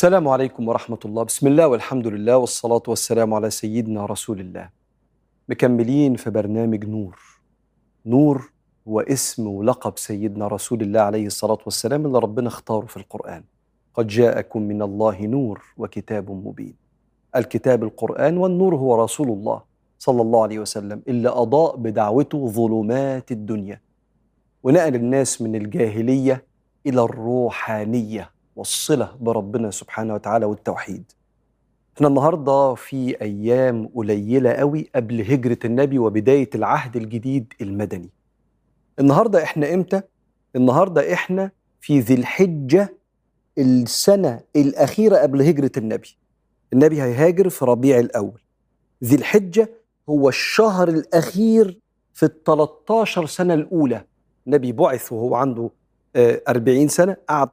السلام عليكم ورحمة الله بسم الله والحمد لله والصلاة والسلام على سيدنا رسول الله مكملين في برنامج نور نور هو اسم ولقب سيدنا رسول الله عليه الصلاة والسلام اللي ربنا اختاره في القرآن قد جاءكم من الله نور وكتاب مبين الكتاب القرآن والنور هو رسول الله صلى الله عليه وسلم اللي أضاء بدعوته ظلمات الدنيا ونقل الناس من الجاهلية إلى الروحانية والصلة بربنا سبحانه وتعالى والتوحيد احنا النهاردة في أيام قليلة قوي قبل هجرة النبي وبداية العهد الجديد المدني النهاردة احنا امتى؟ النهاردة احنا في ذي الحجة السنة الأخيرة قبل هجرة النبي النبي هيهاجر في ربيع الأول ذي الحجة هو الشهر الأخير في ال 13 سنة الأولى النبي بعث وهو عنده آه، 40 سنة قعد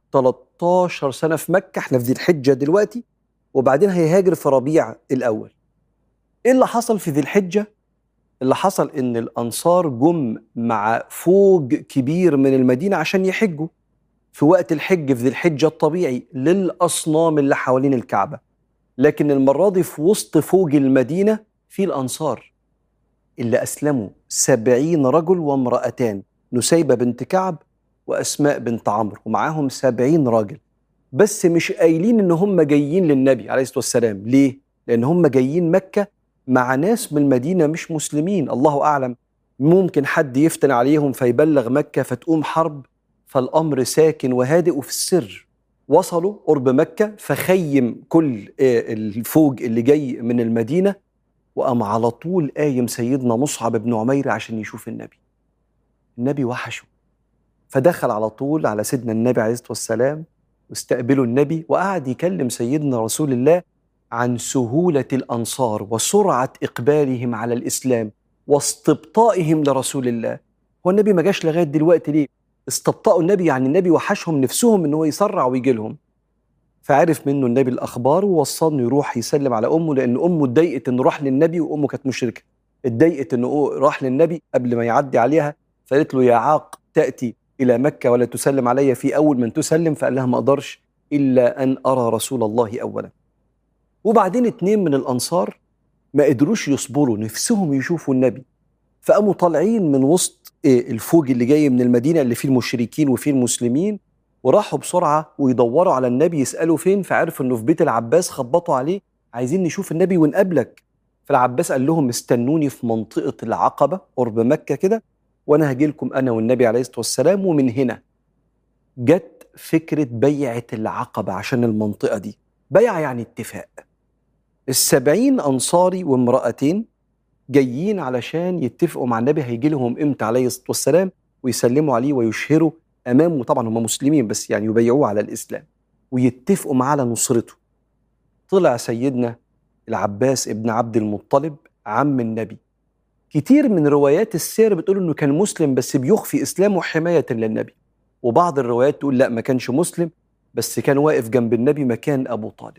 13 سنة في مكة احنا في ذي الحجة دلوقتي وبعدين هيهاجر في ربيع الأول ايه اللي حصل في ذي الحجة؟ اللي حصل ان الأنصار جم مع فوج كبير من المدينة عشان يحجوا في وقت الحج في ذي الحجة الطبيعي للأصنام اللي حوالين الكعبة لكن المرة دي في وسط فوج المدينة في الأنصار اللي أسلموا سبعين رجل وامرأتان نسيبة بنت كعب وأسماء بنت عمرو ومعاهم سبعين راجل بس مش قايلين إن هم جايين للنبي عليه الصلاة والسلام ليه؟ لأن هم جايين مكة مع ناس من المدينة مش مسلمين الله أعلم ممكن حد يفتن عليهم فيبلغ مكة فتقوم حرب فالأمر ساكن وهادئ وفي السر وصلوا قرب مكة فخيم كل آه، الفوج اللي جاي من المدينة وقام على طول قايم سيدنا مصعب بن عمير عشان يشوف النبي النبي وحشه فدخل على طول على سيدنا النبي عليه الصلاة والسلام واستقبلوا النبي وقعد يكلم سيدنا رسول الله عن سهولة الأنصار وسرعة إقبالهم على الإسلام واستبطائهم لرسول الله هو النبي ما جاش لغاية دلوقتي ليه استبطأوا النبي يعني النبي وحشهم نفسهم ان هو يسرع ويجي لهم فعرف منه النبي الاخبار ووصاه انه يروح يسلم على امه لان امه اتضايقت انه راح للنبي وامه كانت مشركه اتضايقت انه راح للنبي قبل ما يعدي عليها فقالت له يا عاق تاتي الى مكه ولا تسلم علي في اول من تسلم فقال لها ما اقدرش الا ان ارى رسول الله اولا وبعدين اتنين من الانصار ما قدروش يصبروا نفسهم يشوفوا النبي فقاموا طالعين من وسط إيه الفوج اللي جاي من المدينه اللي فيه المشركين وفيه المسلمين وراحوا بسرعه ويدوروا على النبي يسالوا فين فعرفوا انه في بيت العباس خبطوا عليه عايزين نشوف النبي ونقابلك فالعباس قال لهم استنوني في منطقه العقبه قرب مكه كده وانا هاجي لكم انا والنبي عليه الصلاه والسلام ومن هنا جت فكره بيعه العقبه عشان المنطقه دي بيعه يعني اتفاق السبعين انصاري وامرأتين جايين علشان يتفقوا مع النبي هيجي لهم امتى عليه الصلاه والسلام ويسلموا عليه ويشهروا امامه طبعا هم مسلمين بس يعني يبيعوه على الاسلام ويتفقوا معاه على نصرته طلع سيدنا العباس ابن عبد المطلب عم النبي كتير من روايات السير بتقول انه كان مسلم بس بيخفي اسلامه حمايه للنبي وبعض الروايات تقول لا ما كانش مسلم بس كان واقف جنب النبي مكان ابو طالب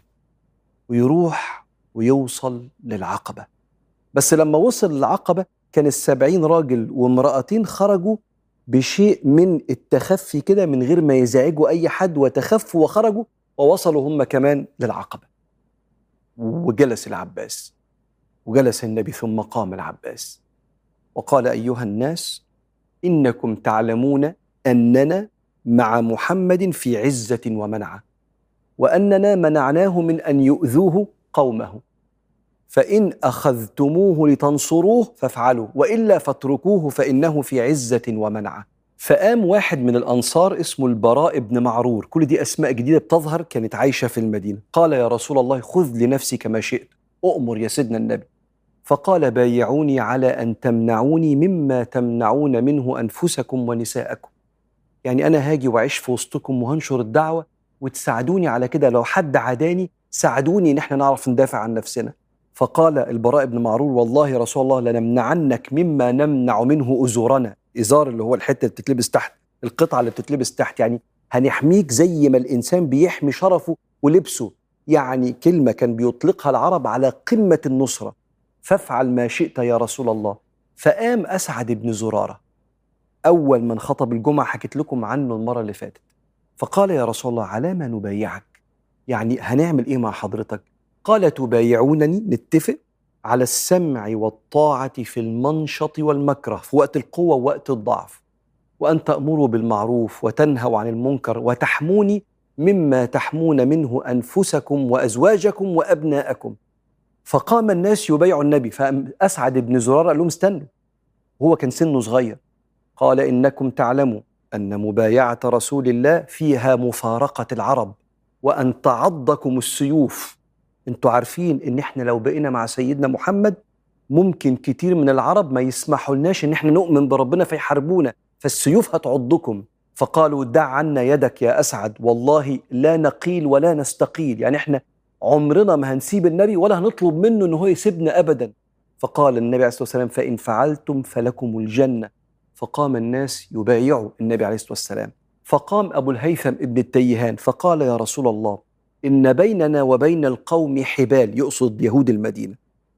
ويروح ويوصل للعقبه بس لما وصل للعقبة كان السبعين راجل وامرأتين خرجوا بشيء من التخفي كده من غير ما يزعجوا أي حد وتخفوا وخرجوا ووصلوا هم كمان للعقبة وجلس العباس وجلس النبي ثم قام العباس وقال أيها الناس إنكم تعلمون أننا مع محمد في عزة ومنعة وأننا منعناه من أن يؤذوه قومه فإن أخذتموه لتنصروه فافعلوا وإلا فاتركوه فإنه في عزة ومنعة فقام واحد من الأنصار اسمه البراء بن معرور كل دي أسماء جديدة بتظهر كانت عايشة في المدينة قال يا رسول الله خذ لنفسك ما شئت أؤمر يا سيدنا النبي فقال بايعوني على أن تمنعوني مما تمنعون منه أنفسكم ونساءكم يعني أنا هاجي وأعيش في وسطكم وهنشر الدعوة وتساعدوني على كده لو حد عاداني ساعدوني إن احنا نعرف ندافع عن نفسنا فقال البراء بن معرور والله يا رسول الله لنمنعنك مما نمنع منه أزورنا إزار اللي هو الحتة اللي بتتلبس تحت القطعة اللي بتتلبس تحت يعني هنحميك زي ما الإنسان بيحمي شرفه ولبسه يعني كلمة كان بيطلقها العرب على قمة النصرة فافعل ما شئت يا رسول الله فقام أسعد بن زرارة أول من خطب الجمعة حكيت لكم عنه المرة اللي فاتت فقال يا رسول الله على ما نبايعك يعني هنعمل ايه مع حضرتك قال تبايعونني نتفق على السمع والطاعه في المنشط والمكره في وقت القوه ووقت الضعف وان تامروا بالمعروف وتنهوا عن المنكر وتحموني مما تحمون منه انفسكم وازواجكم وابناءكم فقام الناس يبايعوا النبي فاسعد بن زرار قال لهم استنوا هو كان سنه صغير قال انكم تعلموا ان مبايعه رسول الله فيها مفارقه العرب وان تعضكم السيوف انتوا عارفين ان احنا لو بقينا مع سيدنا محمد ممكن كتير من العرب ما يسمحوا لناش ان احنا نؤمن بربنا فيحاربونا فالسيوف هتعضكم فقالوا دع عنا يدك يا اسعد والله لا نقيل ولا نستقيل يعني احنا عمرنا ما هنسيب النبي ولا هنطلب منه ان هو يسيبنا ابدا فقال النبي عليه الصلاه والسلام فان فعلتم فلكم الجنه فقام الناس يبايعوا النبي عليه الصلاه والسلام فقام ابو الهيثم ابن التيهان فقال يا رسول الله ان بيننا وبين القوم حبال يقصد يهود المدينه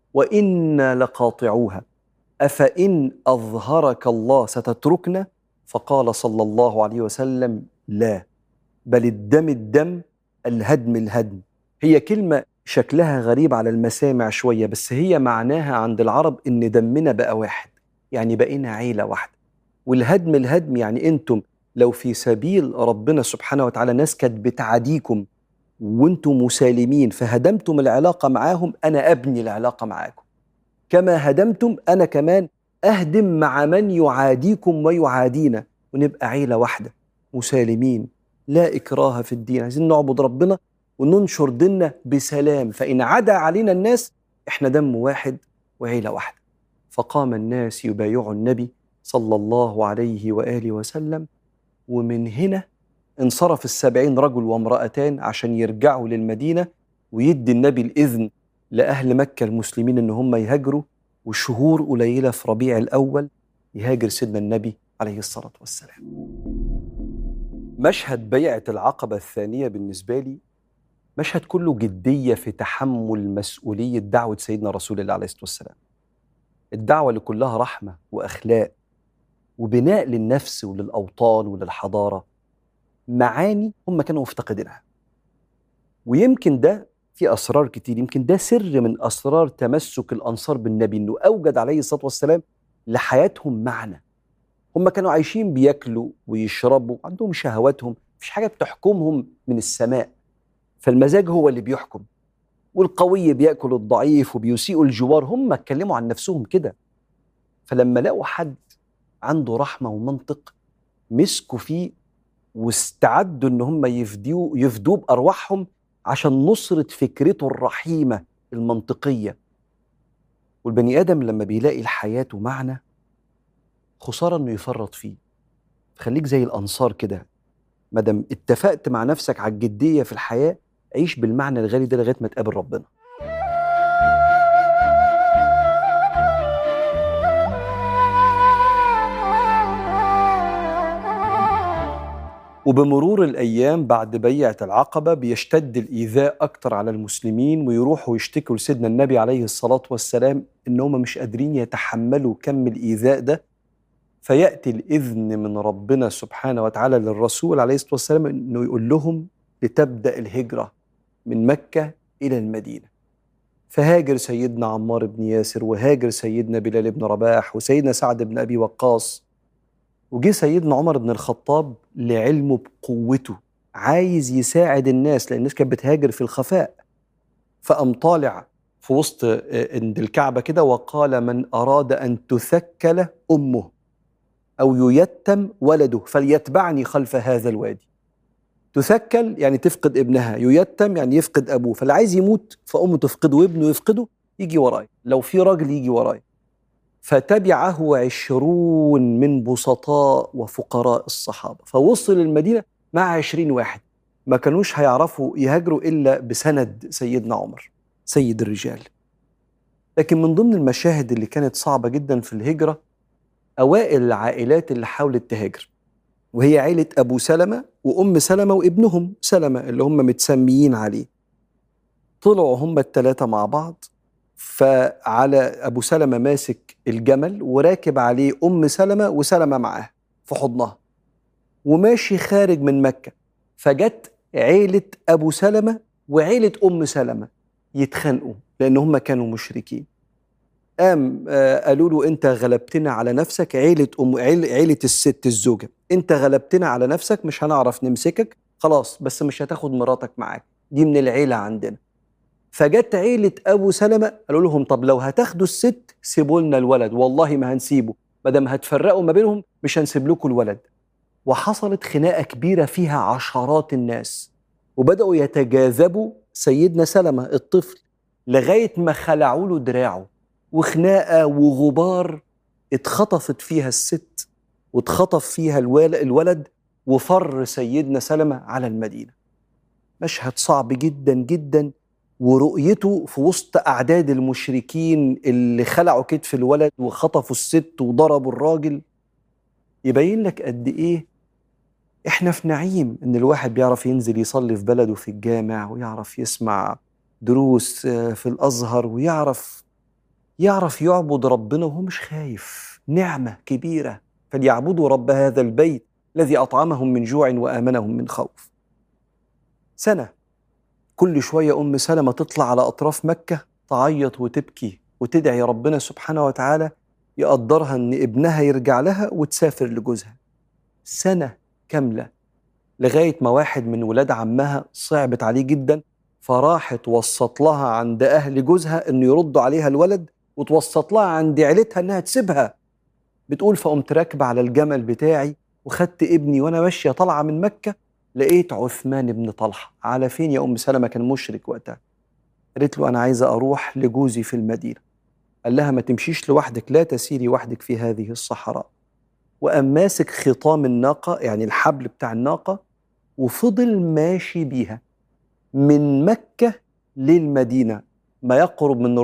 وانا لقاطعوها افان اظهرك الله ستتركنا فقال صلى الله عليه وسلم لا بل الدم الدم الهدم الهدم هي كلمه شكلها غريب على المسامع شويه بس هي معناها عند العرب ان دمنا بقى واحد يعني بقينا عيله واحده والهدم الهدم يعني انتم لو في سبيل ربنا سبحانه وتعالى ناس كانت بتعاديكم وانتم مسالمين فهدمتم العلاقه معاهم انا ابني العلاقه معاكم كما هدمتم انا كمان اهدم مع من يعاديكم ويعادينا ونبقى عيله واحده مسالمين لا اكراه في الدين عايزين نعبد ربنا وننشر ديننا بسلام فان عدا علينا الناس احنا دم واحد وعيله واحده فقام الناس يبايعوا النبي صلى الله عليه واله وسلم ومن هنا انصرف السبعين رجل وامرأتان عشان يرجعوا للمدينة ويدي النبي الإذن لأهل مكة المسلمين إن هم يهاجروا وشهور قليلة في ربيع الأول يهاجر سيدنا النبي عليه الصلاة والسلام مشهد بيعة العقبة الثانية بالنسبة لي مشهد كله جدية في تحمل مسؤولية دعوة سيدنا رسول الله عليه الصلاة والسلام الدعوة اللي كلها رحمة وأخلاق وبناء للنفس وللأوطان وللحضارة معاني هم كانوا مفتقدينها ويمكن ده في اسرار كتير يمكن ده سر من اسرار تمسك الانصار بالنبي انه اوجد عليه الصلاه والسلام لحياتهم معنى هم كانوا عايشين بياكلوا ويشربوا عندهم شهواتهم مفيش حاجه بتحكمهم من السماء فالمزاج هو اللي بيحكم والقوي بياكل الضعيف وبيسيء الجوار هم اتكلموا عن نفسهم كده فلما لقوا حد عنده رحمه ومنطق مسكوا فيه واستعدوا ان هم يفدوه يفدوه بارواحهم عشان نصره فكرته الرحيمه المنطقيه والبني ادم لما بيلاقي لحياته معنى خساره انه يفرط فيه خليك زي الانصار كده مادام اتفقت مع نفسك على الجديه في الحياه عيش بالمعنى الغالي ده لغايه ما تقابل ربنا وبمرور الأيام بعد بيعة العقبة بيشتد الإيذاء أكتر على المسلمين ويروحوا يشتكوا لسيدنا النبي عليه الصلاة والسلام إن هم مش قادرين يتحملوا كم الإيذاء ده فيأتي الإذن من ربنا سبحانه وتعالى للرسول عليه الصلاة والسلام إنه يقول لهم لتبدأ الهجرة من مكة إلى المدينة فهاجر سيدنا عمار بن ياسر وهاجر سيدنا بلال بن رباح وسيدنا سعد بن أبي وقاص وجه سيدنا عمر بن الخطاب لعلمه بقوته عايز يساعد الناس لان الناس كانت بتهاجر في الخفاء فقام طالع في وسط عند الكعبه كده وقال من اراد ان تثكل امه او ييتم ولده فليتبعني خلف هذا الوادي تثكل يعني تفقد ابنها ييتم يعني يفقد ابوه فاللي عايز يموت فامه تفقده وابنه يفقده يجي وراي لو في راجل يجي وراي فتبعه عشرون من بسطاء وفقراء الصحابة فوصل المدينة مع عشرين واحد ما كانوش هيعرفوا يهاجروا إلا بسند سيدنا عمر سيد الرجال لكن من ضمن المشاهد اللي كانت صعبة جدا في الهجرة أوائل العائلات اللي حاولت تهاجر وهي عيلة أبو سلمة وأم سلمة وابنهم سلمة اللي هم متسميين عليه طلعوا هم الثلاثة مع بعض فعلى ابو سلمه ماسك الجمل وراكب عليه ام سلمه وسلمه معاه في حضنها وماشي خارج من مكه فجت عيله ابو سلمه وعيلة أم سلمة يتخانقوا لأن هم كانوا مشركين قام آه، قالوا له أنت غلبتنا على نفسك عيلة أم عيلة, عيلة الست الزوجة أنت غلبتنا على نفسك مش هنعرف نمسكك خلاص بس مش هتاخد مراتك معاك دي من العيلة عندنا فجت عيلة أبو سلمة قالوا لهم طب لو هتاخدوا الست سيبوا لنا الولد والله ما هنسيبه ما دام هتفرقوا ما بينهم مش هنسيب لكم الولد وحصلت خناقة كبيرة فيها عشرات الناس وبدأوا يتجاذبوا سيدنا سلمة الطفل لغاية ما خلعوا له دراعه وخناقة وغبار اتخطفت فيها الست واتخطف فيها الولد وفر سيدنا سلمة على المدينة مشهد صعب جدا جدا ورؤيته في وسط أعداد المشركين اللي خلعوا كتف الولد وخطفوا الست وضربوا الراجل يبين لك قد إيه إحنا في نعيم إن الواحد بيعرف ينزل يصلي في بلده في الجامع ويعرف يسمع دروس آه، في الأزهر ويعرف يعرف يعبد ربنا وهو مش خايف نعمة كبيرة فليعبدوا رب هذا البيت الذي أطعمهم من جوع وآمنهم من خوف سنة كل شوية أم سلمة تطلع على أطراف مكة تعيط وتبكي وتدعي ربنا سبحانه وتعالى يقدرها إن ابنها يرجع لها وتسافر لجوزها سنة كاملة لغاية ما واحد من ولاد عمها صعبت عليه جدا فراحت وسط لها عند أهل جوزها إنه يردوا عليها الولد وتوسط لها عند عيلتها إنها تسيبها بتقول فقمت راكبة على الجمل بتاعي وخدت ابني وأنا ماشية طالعة من مكة لقيت عثمان بن طلحة على فين يا أم سلمة كان مشرك وقتها قالت له أنا عايزة أروح لجوزي في المدينة قال لها ما تمشيش لوحدك لا تسيري وحدك في هذه الصحراء وقام ماسك خطام الناقة يعني الحبل بتاع الناقة وفضل ماشي بيها من مكة للمدينة ما يقرب من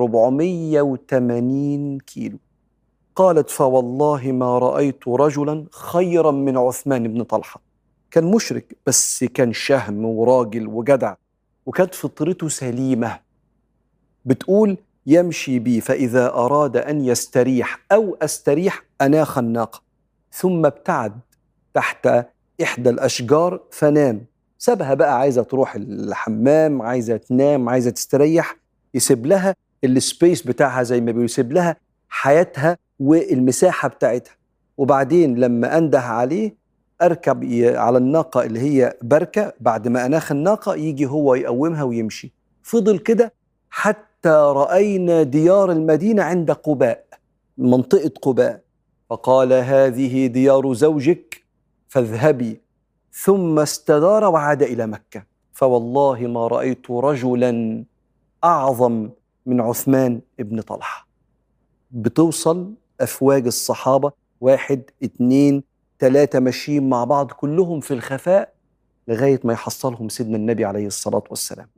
480 كيلو قالت فوالله ما رأيت رجلا خيرا من عثمان بن طلحة كان مشرك بس كان شهم وراجل وجدع وكانت فطرته سليمة بتقول يمشي بي فإذا أراد أن يستريح أو أستريح أناخ الناقة ثم ابتعد تحت إحدى الأشجار فنام سابها بقى عايزة تروح الحمام عايزة تنام عايزة تستريح يسيب لها السبيس بتاعها زي ما بيقول يسيب لها حياتها والمساحة بتاعتها وبعدين لما أنده عليه اركب على الناقه اللي هي بركه بعد ما اناخ الناقه يجي هو يقومها ويمشي فضل كده حتى راينا ديار المدينه عند قباء منطقه قباء فقال هذه ديار زوجك فاذهبي ثم استدار وعاد الى مكه فوالله ما رايت رجلا اعظم من عثمان ابن طلحه بتوصل افواج الصحابه واحد اتنين ثلاثة ماشيين مع بعض كلهم في الخفاء لغاية ما يحصلهم سيدنا النبي عليه الصلاة والسلام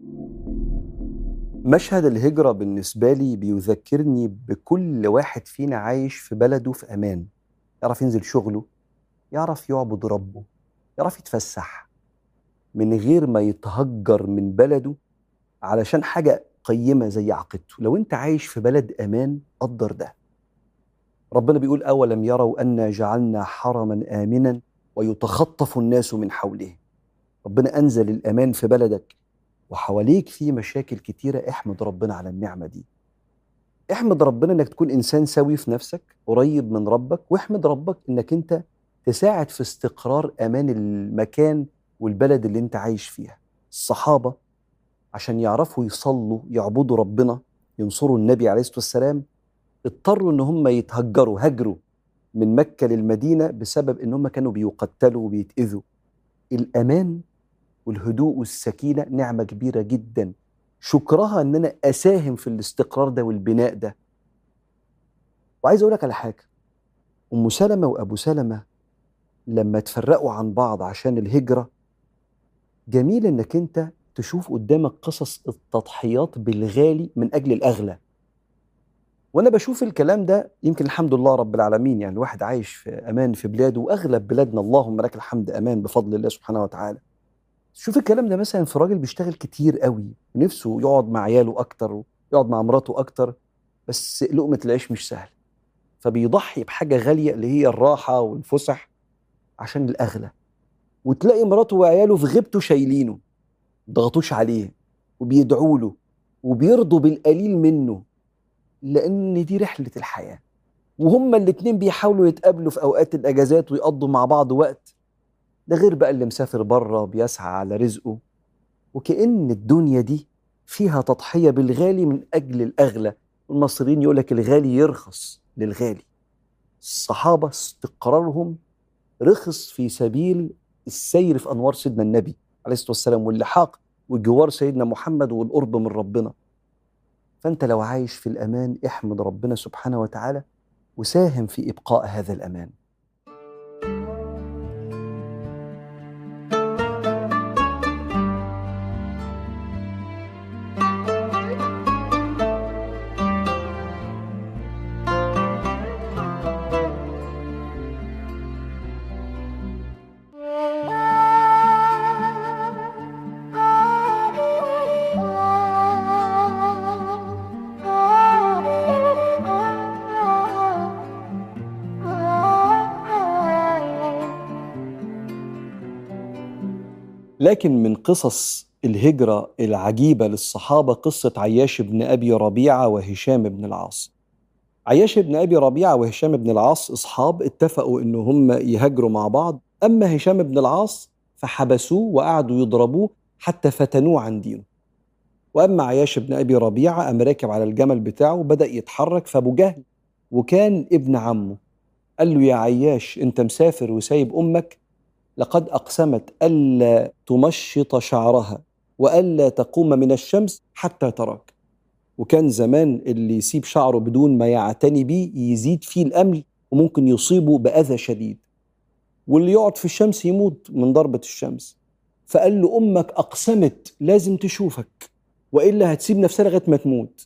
مشهد الهجرة بالنسبة لي بيذكرني بكل واحد فينا عايش في بلده في أمان يعرف ينزل شغله يعرف يعبد ربه يعرف يتفسح من غير ما يتهجر من بلده علشان حاجة قيمة زي عقيدته لو انت عايش في بلد أمان قدر ده ربنا بيقول أولم يروا أنا جعلنا حرما آمنا ويتخطف الناس من حوله ربنا أنزل الأمان في بلدك وحواليك في مشاكل كتيرة احمد ربنا على النعمة دي احمد ربنا انك تكون انسان سوي في نفسك قريب من ربك واحمد ربك انك انت تساعد في استقرار امان المكان والبلد اللي انت عايش فيها الصحابه عشان يعرفوا يصلوا يعبدوا ربنا ينصروا النبي عليه الصلاه والسلام اضطروا ان هم يتهجروا هجروا من مكه للمدينه بسبب ان هم كانوا بيقتلوا وبيتاذوا الامان والهدوء والسكينه نعمه كبيره جدا شكرها ان انا اساهم في الاستقرار ده والبناء ده وعايز اقول لك على حاجه ام سلمه وابو سلمه لما تفرقوا عن بعض عشان الهجره جميل انك انت تشوف قدامك قصص التضحيات بالغالي من اجل الاغلى وانا بشوف الكلام ده يمكن الحمد لله رب العالمين يعني الواحد عايش في امان في بلاده واغلب بلادنا اللهم لك الحمد امان بفضل الله سبحانه وتعالى شوف الكلام ده مثلا في راجل بيشتغل كتير قوي نفسه يقعد مع عياله اكتر ويقعد مع مراته اكتر بس لقمه العيش مش سهل فبيضحي بحاجه غاليه اللي هي الراحه والفسح عشان الاغلى وتلاقي مراته وعياله في غيبته شايلينه ضغطوش عليه وبيدعوا له وبيرضوا بالقليل منه لأن دي رحلة الحياة وهما الاتنين بيحاولوا يتقابلوا في أوقات الأجازات ويقضوا مع بعض وقت ده غير بقى اللي مسافر بره بيسعى على رزقه وكأن الدنيا دي فيها تضحية بالغالي من أجل الأغلى المصريين يقول لك الغالي يرخص للغالي الصحابة استقرارهم رخص في سبيل السير في أنوار سيدنا النبي عليه الصلاة والسلام واللحاق وجوار سيدنا محمد والقرب من ربنا فأنت لو عايش في الأمان احمد ربنا سبحانه وتعالى وساهم في إبقاء هذا الأمان لكن من قصص الهجرة العجيبة للصحابة قصة عياش بن أبي ربيعة وهشام بن العاص عياش بن أبي ربيعة وهشام بن العاص أصحاب اتفقوا إن هم يهاجروا مع بعض أما هشام بن العاص فحبسوه وقعدوا يضربوه حتى فتنوه عن دينه وأما عياش بن أبي ربيعة قام راكب على الجمل بتاعه وبدأ يتحرك فأبو جهل وكان ابن عمه قال له يا عياش أنت مسافر وسايب أمك لقد أقسمت ألا تمشط شعرها وألا تقوم من الشمس حتى تراك وكان زمان اللي يسيب شعره بدون ما يعتني بيه يزيد فيه الأمل وممكن يصيبه بأذى شديد واللي يقعد في الشمس يموت من ضربة الشمس فقال له أمك أقسمت لازم تشوفك وإلا هتسيب نفسها لغاية ما تموت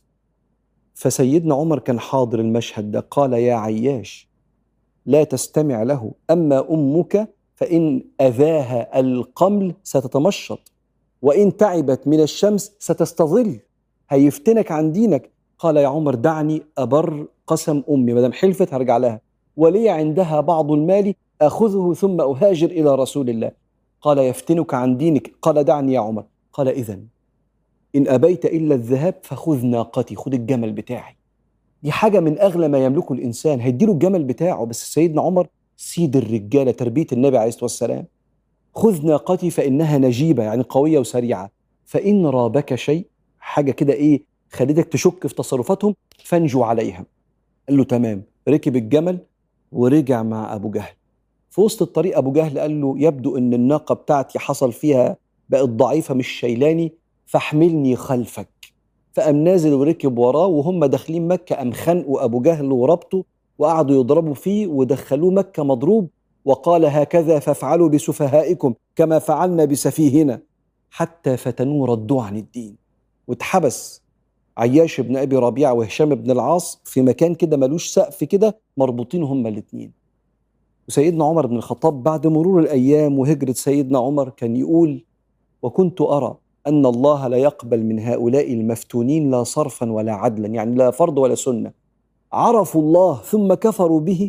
فسيدنا عمر كان حاضر المشهد ده قال يا عياش لا تستمع له أما أمك فإن أذاها القمل ستتمشط وإن تعبت من الشمس ستستظل هيفتنك عن دينك قال يا عمر دعني أبر قسم أمي ما دام حلفت هرجع لها ولي عندها بعض المال أخذه ثم أهاجر إلى رسول الله قال يفتنك عن دينك قال دعني يا عمر قال إذا إن أبيت إلا الذهاب فخذ ناقتي خذ الجمل بتاعي دي حاجة من أغلى ما يملكه الإنسان هيديله الجمل بتاعه بس سيدنا عمر سيد الرجاله تربيه النبي عليه الصلاه والسلام خذ ناقتي فانها نجيبه يعني قويه وسريعه فان رابك شيء حاجه كده ايه خليتك تشك في تصرفاتهم فانجو عليها قال له تمام ركب الجمل ورجع مع ابو جهل في وسط الطريق ابو جهل قال له يبدو ان الناقه بتاعتي حصل فيها بقت ضعيفه مش شايلاني فاحملني خلفك فقام نازل وركب وراه وهم داخلين مكه قام خنقوا ابو جهل وربطه وقعدوا يضربوا فيه ودخلوه مكة مضروب وقال هكذا فافعلوا بسفهائكم كما فعلنا بسفيهنا حتى فتنوه ردوه عن الدين واتحبس عياش بن ابي ربيعه وهشام بن العاص في مكان كده ملوش سقف كده مربوطين هما الاثنين وسيدنا عمر بن الخطاب بعد مرور الايام وهجره سيدنا عمر كان يقول وكنت ارى ان الله لا يقبل من هؤلاء المفتونين لا صرفا ولا عدلا يعني لا فرض ولا سنه عرفوا الله ثم كفروا به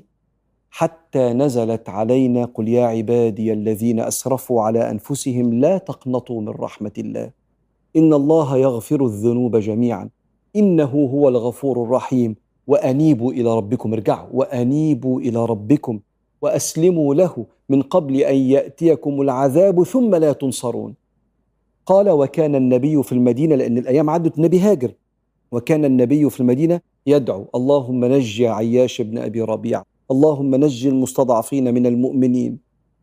حتى نزلت علينا قل يا عبادي الذين اسرفوا على انفسهم لا تقنطوا من رحمه الله ان الله يغفر الذنوب جميعا انه هو الغفور الرحيم وانيبوا الى ربكم ارجعوا وانيبوا الى ربكم واسلموا له من قبل ان ياتيكم العذاب ثم لا تنصرون قال وكان النبي في المدينه لان الايام عدت النبي هاجر وكان النبي في المدينه يدعو اللهم نجي عياش بن ابي ربيعه اللهم نجي المستضعفين من المؤمنين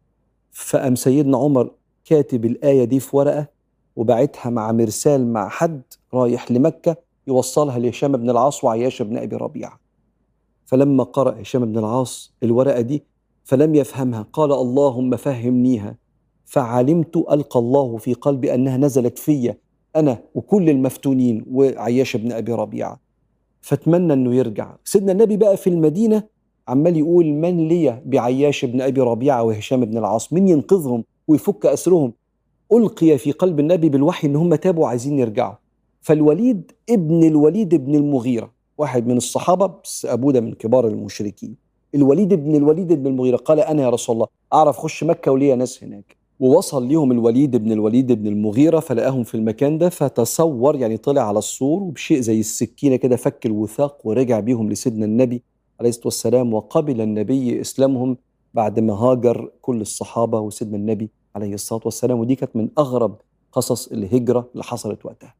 فقام سيدنا عمر كاتب الايه دي في ورقه وبعتها مع مرسال مع حد رايح لمكه يوصلها لهشام بن العاص وعياش بن ابي ربيعه فلما قرأ هشام بن العاص الورقه دي فلم يفهمها قال اللهم فهمنيها فعلمت القى الله في قلبي انها نزلت في انا وكل المفتونين وعياش بن ابي ربيعه فاتمنى انه يرجع سيدنا النبي بقى في المدينه عمال يقول من لي بعياش بن ابي ربيعه وهشام بن العاص من ينقذهم ويفك اسرهم القي في قلب النبي بالوحي ان هم تابوا عايزين يرجعوا فالوليد ابن الوليد ابن المغيره واحد من الصحابه بس ابوه ده من كبار المشركين الوليد ابن الوليد ابن المغيره قال انا يا رسول الله اعرف اخش مكه وليا ناس هناك ووصل ليهم الوليد بن الوليد بن المغيرة فلقاهم في المكان ده فتصور يعني طلع على السور وبشيء زي السكينة كده فك الوثاق ورجع بيهم لسيدنا النبي عليه الصلاة والسلام وقبل النبي إسلامهم بعد ما هاجر كل الصحابة وسيدنا النبي عليه الصلاة والسلام ودي كانت من أغرب قصص الهجرة اللي حصلت وقتها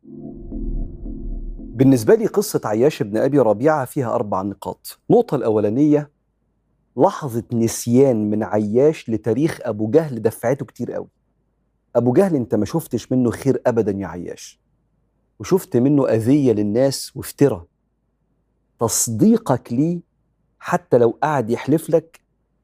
بالنسبة لي قصة عياش بن أبي ربيعة فيها أربع نقاط النقطة الأولانية لحظة نسيان من عياش لتاريخ أبو جهل دفعته كتير قوي أبو جهل أنت ما شفتش منه خير أبدا يا عياش وشفت منه أذية للناس وافترى تصديقك ليه حتى لو قعد يحلف لك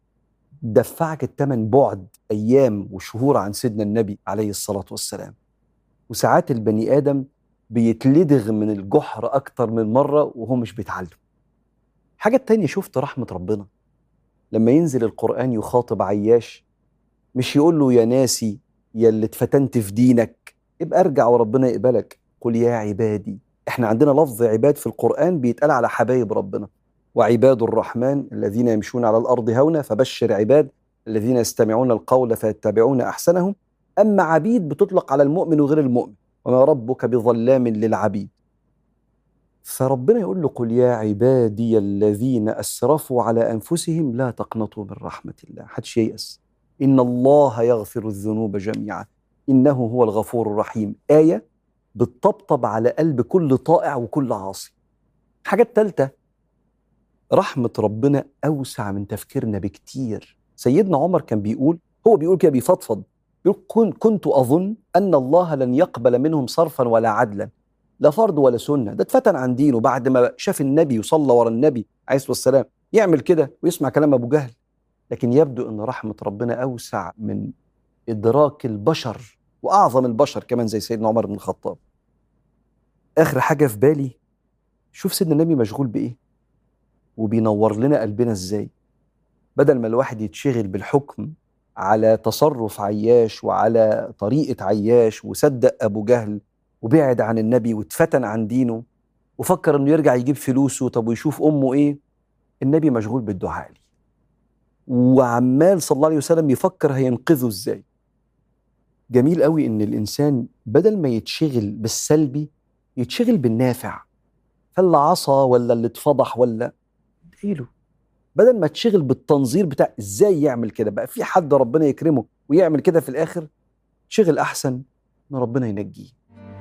دفعك الثمن بعد أيام وشهور عن سيدنا النبي عليه الصلاة والسلام وساعات البني آدم بيتلدغ من الجحر أكتر من مرة وهو مش بيتعلم حاجة تانية شفت رحمة ربنا لما ينزل القرآن يخاطب عياش مش يقول له يا ناسي يا اللي اتفتنت في دينك ابقى ارجع وربنا يقبلك قل يا عبادي احنا عندنا لفظ عباد في القرآن بيتقال على حبايب ربنا وعباد الرحمن الذين يمشون على الأرض هونا فبشر عباد الذين يستمعون القول فيتبعون أحسنهم أما عبيد بتطلق على المؤمن وغير المؤمن وما ربك بظلام للعبيد فربنا يقول له قل يا عبادي الذين اسرفوا على انفسهم لا تقنطوا من رحمه الله حدش ييأس ان الله يغفر الذنوب جميعا انه هو الغفور الرحيم ايه بتطبطب على قلب كل طائع وكل عاصي الحاجه الثالثه رحمه ربنا اوسع من تفكيرنا بكتير سيدنا عمر كان بيقول هو بيقول كده بيفضفض بيقول كنت اظن ان الله لن يقبل منهم صرفا ولا عدلا لا فرض ولا سنه ده اتفتن عن دينه بعد ما شاف النبي وصلى ورا النبي عليه الصلاه والسلام يعمل كده ويسمع كلام ابو جهل لكن يبدو ان رحمه ربنا اوسع من ادراك البشر واعظم البشر كمان زي سيدنا عمر بن الخطاب اخر حاجه في بالي شوف سيدنا النبي مشغول بايه وبينور لنا قلبنا ازاي بدل ما الواحد يتشغل بالحكم على تصرف عياش وعلى طريقه عياش وصدق ابو جهل وبعد عن النبي واتفتن عن دينه وفكر انه يرجع يجيب فلوسه طب ويشوف امه ايه النبي مشغول بالدعاء لي وعمال صلى الله عليه وسلم يفكر هينقذه ازاي جميل قوي ان الانسان بدل ما يتشغل بالسلبي يتشغل بالنافع فاللي عصى ولا اللي اتفضح ولا ادعيله بدل ما تشغل بالتنظير بتاع ازاي يعمل كده بقى في حد ربنا يكرمه ويعمل كده في الاخر شغل احسن ان ربنا ينجيه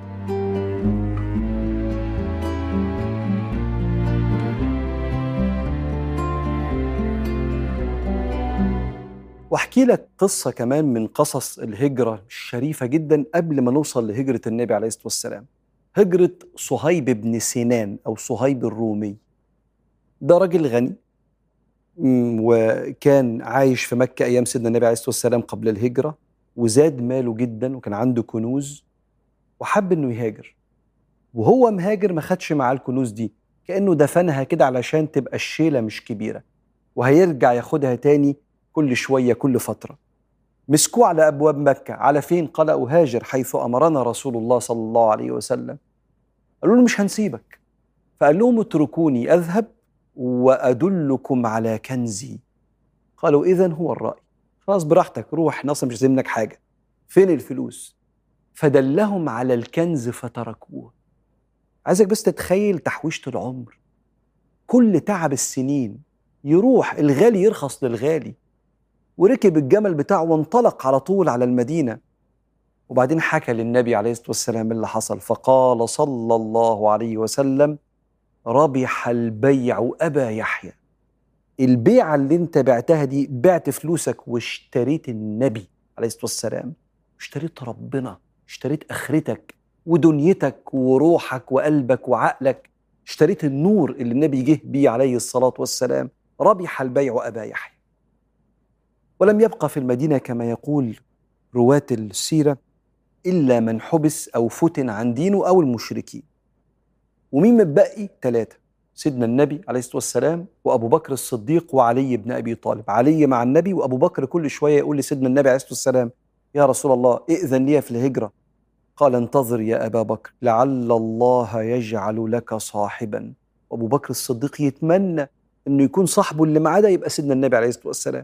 واحكي لك قصة كمان من قصص الهجرة الشريفة جدا قبل ما نوصل لهجرة النبي عليه الصلاة والسلام هجرة صهيب بن سنان أو صهيب الرومي ده راجل غني وكان عايش في مكة أيام سيدنا النبي عليه الصلاة والسلام قبل الهجرة وزاد ماله جدا وكان عنده كنوز وحب إنه يهاجر وهو مهاجر ما خدش معاه الكنوز دي كأنه دفنها كده علشان تبقى الشيلة مش كبيرة وهيرجع ياخدها تاني كل شوية كل فترة مسكوه على أبواب مكة على فين قال أهاجر حيث أمرنا رسول الله صلى الله عليه وسلم قالوا له مش هنسيبك فقال لهم اتركوني أذهب وأدلكم على كنزي قالوا إذا هو الرأي خلاص براحتك روح نصر مش منك حاجة فين الفلوس فدلهم على الكنز فتركوه عايزك بس تتخيل تحويشة العمر كل تعب السنين يروح الغالي يرخص للغالي وركب الجمل بتاعه وانطلق على طول على المدينه وبعدين حكى للنبي عليه الصلاه والسلام اللي حصل فقال صلى الله عليه وسلم ربح البيع ابا يحيى البيعه اللي انت بعتها دي بعت فلوسك واشتريت النبي عليه الصلاه والسلام اشتريت ربنا اشتريت اخرتك ودنيتك وروحك وقلبك وعقلك اشتريت النور اللي النبي جه بيه عليه الصلاه والسلام ربح البيع ابا يحيى ولم يبقى في المدينة كما يقول رواة السيرة إلا من حبس أو فتن عن دينه أو المشركين ومين متبقي؟ ثلاثة سيدنا النبي عليه الصلاة والسلام وأبو بكر الصديق وعلي بن أبي طالب علي مع النبي وأبو بكر كل شوية يقول لسيدنا النبي عليه الصلاة والسلام يا رسول الله ائذن لي في الهجرة قال انتظر يا أبا بكر لعل الله يجعل لك صاحبا وأبو بكر الصديق يتمنى أنه يكون صاحبه اللي معاه ده يبقى سيدنا النبي عليه الصلاة والسلام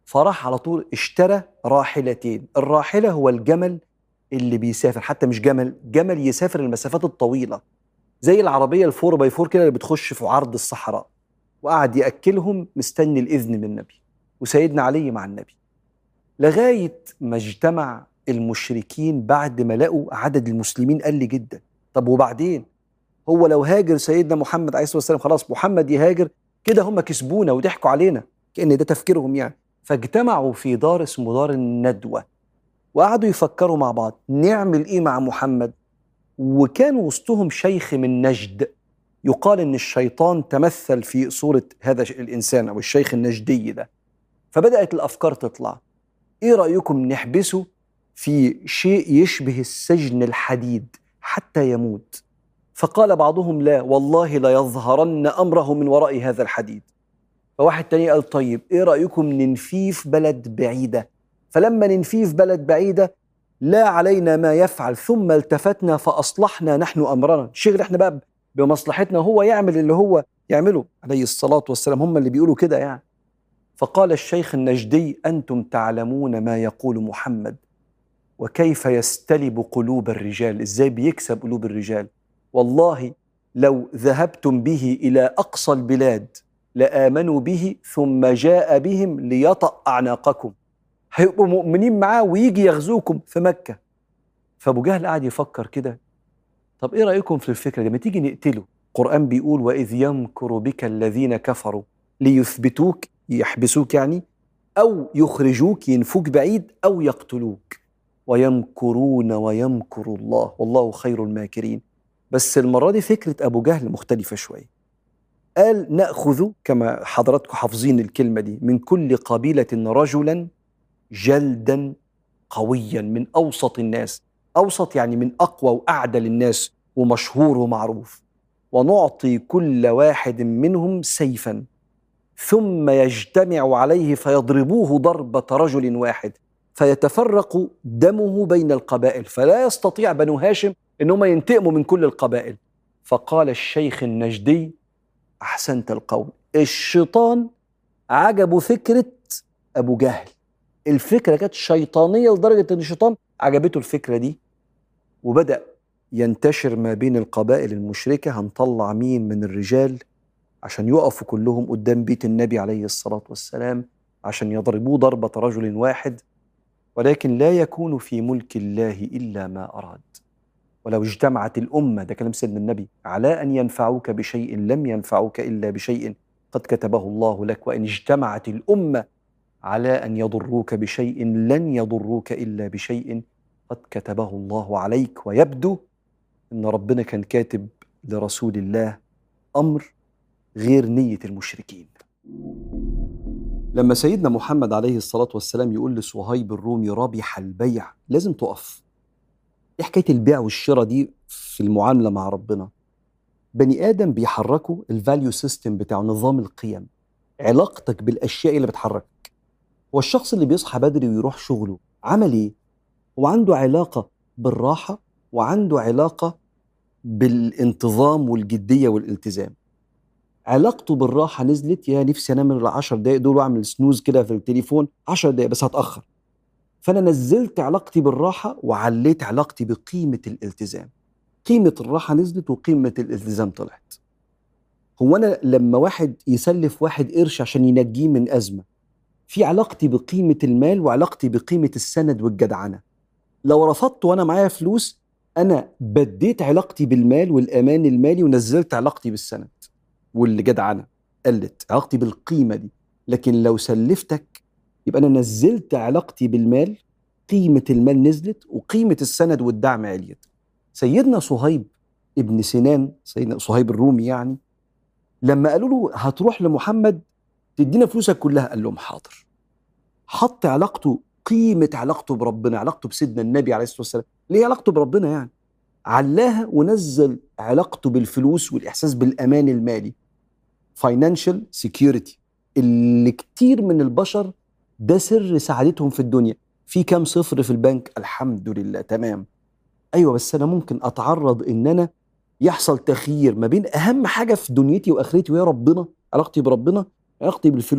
فراح على طول اشترى راحلتين الراحله هو الجمل اللي بيسافر حتى مش جمل جمل يسافر المسافات الطويله زي العربيه الفور باي فور كده اللي بتخش في عرض الصحراء وقعد ياكلهم مستني الاذن من النبي وسيدنا علي مع النبي لغايه ما اجتمع المشركين بعد ما لقوا عدد المسلمين قل جدا طب وبعدين هو لو هاجر سيدنا محمد عليه الصلاه والسلام خلاص محمد يهاجر كده هم كسبونا وضحكوا علينا كان ده تفكيرهم يعني فاجتمعوا في دار اسمه دار الندوه وقعدوا يفكروا مع بعض نعمل ايه مع محمد وكان وسطهم شيخ من نجد يقال ان الشيطان تمثل في صوره هذا الانسان او الشيخ النجدي ده فبدات الافكار تطلع ايه رايكم نحبسه في شيء يشبه السجن الحديد حتى يموت فقال بعضهم لا والله ليظهرن امره من وراء هذا الحديد فواحد تاني قال طيب ايه رايكم ننفيه في بلد بعيده فلما ننفيه في بلد بعيده لا علينا ما يفعل ثم التفتنا فاصلحنا نحن امرنا شغل احنا بقى بمصلحتنا هو يعمل اللي هو يعمله عليه الصلاه والسلام هم اللي بيقولوا كده يعني فقال الشيخ النجدي انتم تعلمون ما يقول محمد وكيف يستلب قلوب الرجال ازاي بيكسب قلوب الرجال والله لو ذهبتم به الى اقصى البلاد لامنوا به ثم جاء بهم ليطأ اعناقكم هيبقوا مؤمنين معاه ويجي يغزوكم في مكه فابو جهل قعد يفكر كده طب ايه رايكم في الفكره دي ما تيجي نقتله القران بيقول واذ يمكر بك الذين كفروا ليثبتوك يحبسوك يعني او يخرجوك ينفوك بعيد او يقتلوك ويمكرون ويمكر الله والله خير الماكرين بس المره دي فكره ابو جهل مختلفه شويه قال ناخذ كما حضراتكم حافظين الكلمه دي من كل قبيله رجلا جلدا قويا من اوسط الناس اوسط يعني من اقوى واعدل الناس ومشهور ومعروف ونعطي كل واحد منهم سيفا ثم يجتمع عليه فيضربوه ضربه رجل واحد فيتفرق دمه بين القبائل فلا يستطيع بنو هاشم انهم ينتقموا من كل القبائل فقال الشيخ النجدي احسنت القول الشيطان عجبه فكره ابو جهل الفكره كانت شيطانيه لدرجه ان الشيطان عجبته الفكره دي وبدا ينتشر ما بين القبائل المشركه هنطلع مين من الرجال عشان يقفوا كلهم قدام بيت النبي عليه الصلاه والسلام عشان يضربوه ضربه رجل واحد ولكن لا يكون في ملك الله الا ما اراد ولو اجتمعت الامه ده كلام سيدنا النبي على ان ينفعوك بشيء لم ينفعوك الا بشيء قد كتبه الله لك وان اجتمعت الامه على ان يضروك بشيء لن يضروك الا بشيء قد كتبه الله عليك ويبدو ان ربنا كان كاتب لرسول الله امر غير نيه المشركين لما سيدنا محمد عليه الصلاة والسلام يقول لصهيب الرومي ربح البيع لازم تقف ايه حكاية البيع والشراء دي في المعاملة مع ربنا بني آدم بيحركوا الفاليو سيستم بتاعه نظام القيم علاقتك بالأشياء اللي بتحركك هو الشخص اللي بيصحى بدري ويروح شغله عمل ايه هو عنده علاقة بالراحة وعنده علاقة بالانتظام والجدية والالتزام علاقته بالراحه نزلت يا نفسي انام ال 10 دقائق دول واعمل سنوز كده في التليفون 10 دقائق بس هتاخر فانا نزلت علاقتي بالراحه وعليت علاقتي بقيمه الالتزام قيمه الراحه نزلت وقيمه الالتزام طلعت هو انا لما واحد يسلف واحد قرش عشان ينجيه من ازمه في علاقتي بقيمه المال وعلاقتي بقيمه السند والجدعنه لو رفضت وانا معايا فلوس انا بديت علاقتي بالمال والامان المالي ونزلت علاقتي بالسند واللي جدعنه قلت علاقتي بالقيمه دي لكن لو سلفتك يبقى انا نزلت علاقتي بالمال قيمه المال نزلت وقيمه السند والدعم عليت سيدنا صهيب ابن سنان سيدنا صهيب الرومي يعني لما قالوا له هتروح لمحمد تدينا فلوسك كلها قال لهم حاضر حط علاقته قيمه علاقته بربنا علاقته بسيدنا النبي عليه الصلاه والسلام ليه علاقته بربنا يعني علاها ونزل علاقته بالفلوس والاحساس بالامان المالي فاينانشال سيكيورتي اللي كتير من البشر ده سر سعادتهم في الدنيا في كام صفر في البنك الحمد لله تمام ايوه بس انا ممكن اتعرض ان انا يحصل تخيير ما بين اهم حاجه في دنيتي واخرتي وهي ربنا علاقتي بربنا علاقتي بالفلوس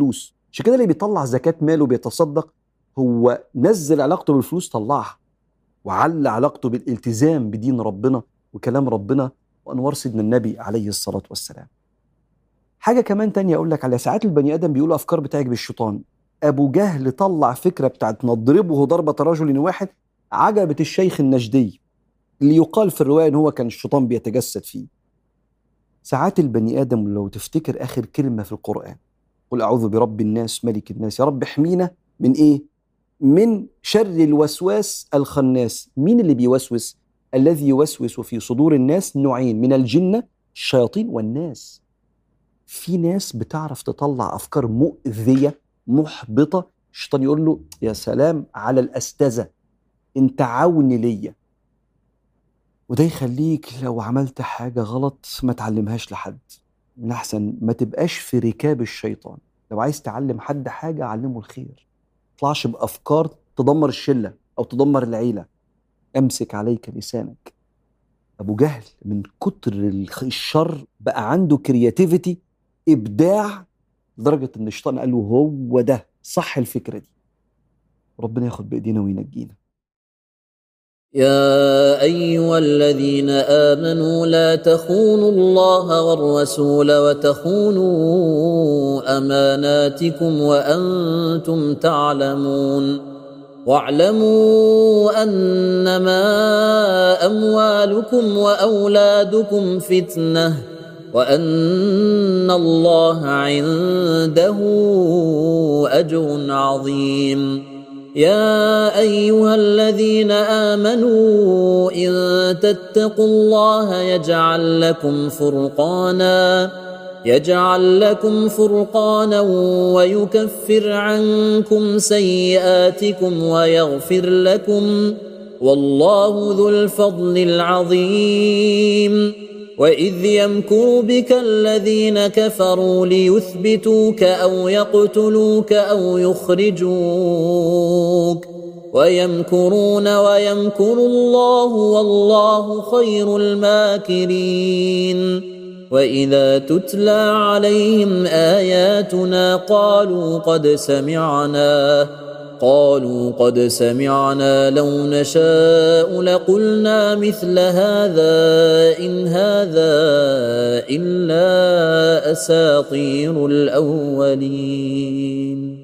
عشان كده اللي بيطلع زكاه ماله بيتصدق هو نزل علاقته بالفلوس طلعها وعلى علاقته بالالتزام بدين ربنا وكلام ربنا وانوار سيدنا النبي عليه الصلاه والسلام حاجه كمان تانية اقول لك على ساعات البني ادم بيقول افكار بتعجب الشيطان ابو جهل طلع فكره بتاعت نضربه ضربه رجل واحد عجبت الشيخ النجدي اللي يقال في الروايه ان هو كان الشيطان بيتجسد فيه ساعات البني ادم لو تفتكر اخر كلمه في القران قل اعوذ برب الناس ملك الناس يا رب احمينا من ايه من شر الوسواس الخناس مين اللي بيوسوس الذي يوسوس في صدور الناس نوعين من الجنه الشياطين والناس في ناس بتعرف تطلع افكار مؤذيه محبطه الشيطان يقول له يا سلام على الاستاذه انت عون ليا وده يخليك لو عملت حاجه غلط ما تعلمهاش لحد من احسن ما تبقاش في ركاب الشيطان لو عايز تعلم حد حاجه علمه الخير تطلعش بافكار تدمر الشله او تدمر العيله امسك عليك لسانك ابو جهل من كتر الشر بقى عنده كرياتيفيتي ابداع لدرجه ان الشيطان قال له هو ده صح الفكره دي ربنا ياخد بايدينا وينجينا يا ايها الذين امنوا لا تخونوا الله والرسول وتخونوا اماناتكم وانتم تعلمون واعلموا انما اموالكم واولادكم فتنه وان الله عنده اجر عظيم يا ايها الذين امنوا ان تتقوا الله يجعل لكم فرقانا يجعل لكم فرقانا ويكفر عنكم سيئاتكم ويغفر لكم والله ذو الفضل العظيم واذ يمكر بك الذين كفروا ليثبتوك او يقتلوك او يخرجوك ويمكرون ويمكر الله والله خير الماكرين واذا تتلى عليهم اياتنا قالوا قد سمعنا قالوا قد سمعنا لو نشاء لقلنا مثل هذا ان هذا الا اساطير الاولين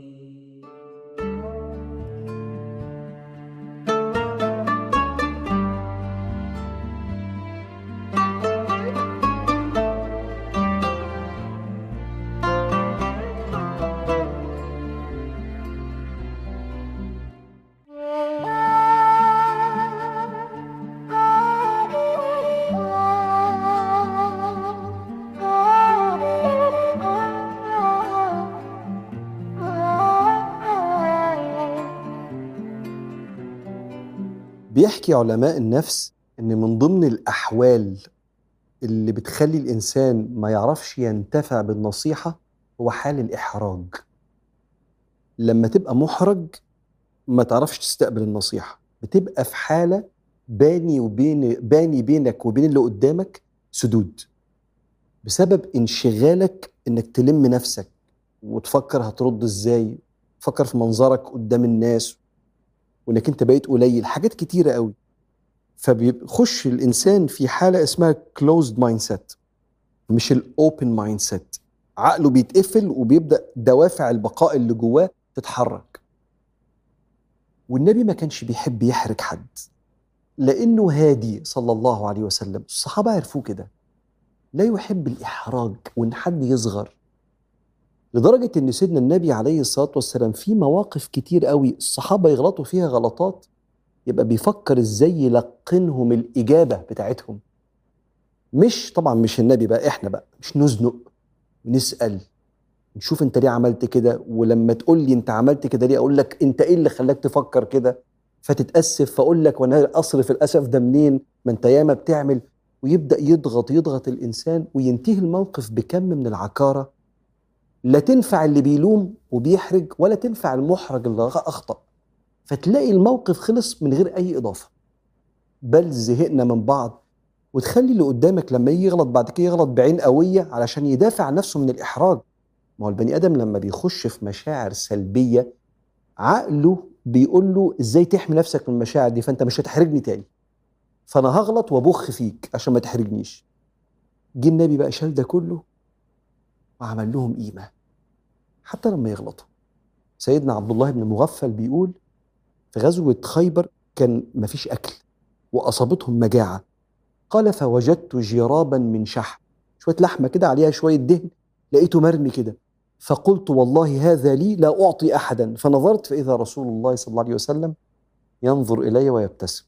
بيحكي علماء النفس ان من ضمن الاحوال اللي بتخلي الانسان ما يعرفش ينتفع بالنصيحه هو حال الاحراج لما تبقى محرج ما تعرفش تستقبل النصيحه بتبقى في حاله باني وبين باني بينك وبين اللي قدامك سدود بسبب انشغالك انك تلم نفسك وتفكر هترد ازاي تفكر في منظرك قدام الناس وانك انت بقيت قليل حاجات كتيره قوي فبيخش الانسان في حاله اسمها كلوزد مايند سيت مش الاوبن مايند سيت عقله بيتقفل وبيبدا دوافع البقاء اللي جواه تتحرك والنبي ما كانش بيحب يحرج حد لانه هادي صلى الله عليه وسلم الصحابه عرفوه كده لا يحب الاحراج وان حد يصغر لدرجة إن سيدنا النبي عليه الصلاة والسلام في مواقف كتير قوي الصحابة يغلطوا فيها غلطات يبقى بيفكر إزاي يلقنهم الإجابة بتاعتهم مش طبعا مش النبي بقى إحنا بقى مش نزنق ونسأل نشوف أنت ليه عملت كده ولما تقول لي أنت عملت كده ليه أقول لك أنت إيه اللي خلاك تفكر كده فتتأسف فأقول لك وأنا أصرف الأسف ده منين ما أنت ياما بتعمل ويبدأ يضغط يضغط الإنسان وينتهي الموقف بكم من العكارة لا تنفع اللي بيلوم وبيحرج ولا تنفع المحرج اللي اخطا فتلاقي الموقف خلص من غير اي اضافه بل زهقنا من بعض وتخلي اللي قدامك لما يجي يغلط بعد كده يغلط بعين قويه علشان يدافع عن نفسه من الاحراج ما هو البني ادم لما بيخش في مشاعر سلبيه عقله بيقول له ازاي تحمي نفسك من المشاعر دي فانت مش هتحرجني تاني فانا هغلط وابخ فيك عشان ما تحرجنيش جه النبي بقى شال ده كله وعمل لهم قيمه حتى لما يغلطوا سيدنا عبد الله بن مغفل بيقول في غزوه خيبر كان مفيش اكل واصابتهم مجاعه قال فوجدت جرابا من شحم شويه لحمه كده عليها شويه دهن لقيته مرمي كده فقلت والله هذا لي لا اعطي احدا فنظرت فاذا رسول الله صلى الله عليه وسلم ينظر الي ويبتسم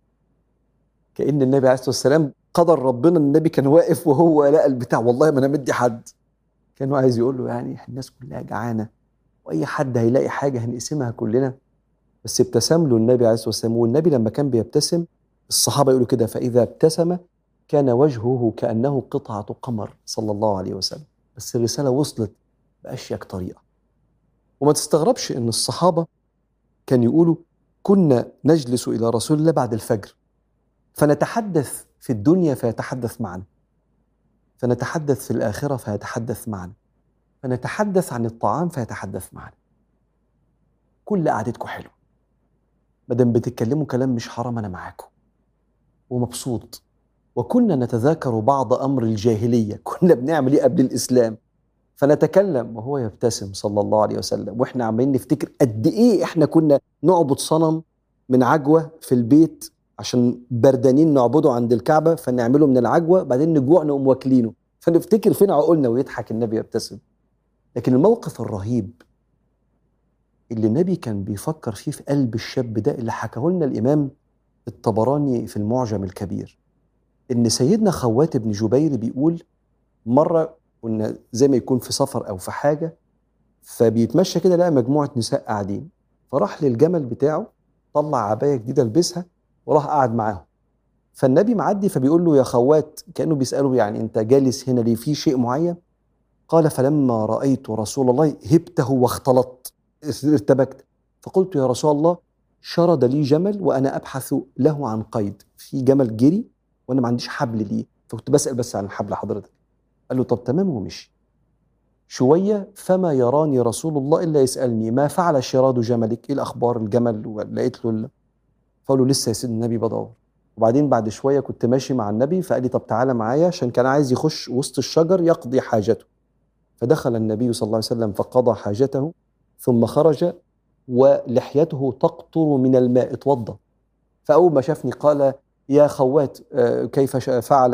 كان النبي عليه الصلاه والسلام قدر ربنا ان النبي كان واقف وهو لقى البتاع والله ما انا مدي حد كانوا عايز يقول له يعني الناس كلها جعانه واي حد هيلاقي حاجه هنقسمها كلنا بس ابتسم له النبي عليه الصلاه والسلام والنبي لما كان بيبتسم الصحابه يقولوا كده فاذا ابتسم كان وجهه كانه قطعه قمر صلى الله عليه وسلم بس الرساله وصلت باشيك طريقه وما تستغربش ان الصحابه كان يقولوا كنا نجلس الى رسول الله بعد الفجر فنتحدث في الدنيا فيتحدث معنا فنتحدث في الاخره فيتحدث معنا فنتحدث عن الطعام فيتحدث معنا كل قعدتكم حلوه مادام بتتكلموا كلام مش حرام انا معاكم ومبسوط وكنا نتذاكر بعض امر الجاهليه كنا بنعمل ايه قبل الاسلام فنتكلم وهو يبتسم صلى الله عليه وسلم واحنا عمالين نفتكر قد ايه احنا كنا نعبد صنم من عجوه في البيت عشان بردانين نعبده عند الكعبه فنعمله من العجوه بعدين نجوع نقوم واكلينه فنفتكر فين عقولنا ويضحك النبي يبتسم لكن الموقف الرهيب اللي النبي كان بيفكر فيه في قلب الشاب ده اللي حكاه لنا الامام الطبراني في المعجم الكبير ان سيدنا خوات بن جبير بيقول مره كنا زي ما يكون في سفر او في حاجه فبيتمشى كده لقى مجموعه نساء قاعدين فراح للجمل بتاعه طلع عبايه جديده لبسها وراح قعد معاهم فالنبي معدي فبيقول له يا خوات كانه بيساله يعني انت جالس هنا ليه في شيء معين قال فلما رايت رسول الله هبته واختلطت ارتبكت فقلت يا رسول الله شرد لي جمل وانا ابحث له عن قيد في جمل جري وانا ما عنديش حبل ليه فكنت بسال بس عن الحبل حضرتك قال له طب تمام ومشي شويه فما يراني رسول الله الا يسالني ما فعل شراد جملك ايه الاخبار الجمل لقيت له فقال له لسه يا سيدنا النبي بدور وبعدين بعد شويه كنت ماشي مع النبي فقال لي طب تعالى معايا عشان كان عايز يخش وسط الشجر يقضي حاجته فدخل النبي صلى الله عليه وسلم فقضى حاجته ثم خرج ولحيته تقطر من الماء اتوضى فاول ما شافني قال يا خوات كيف فعل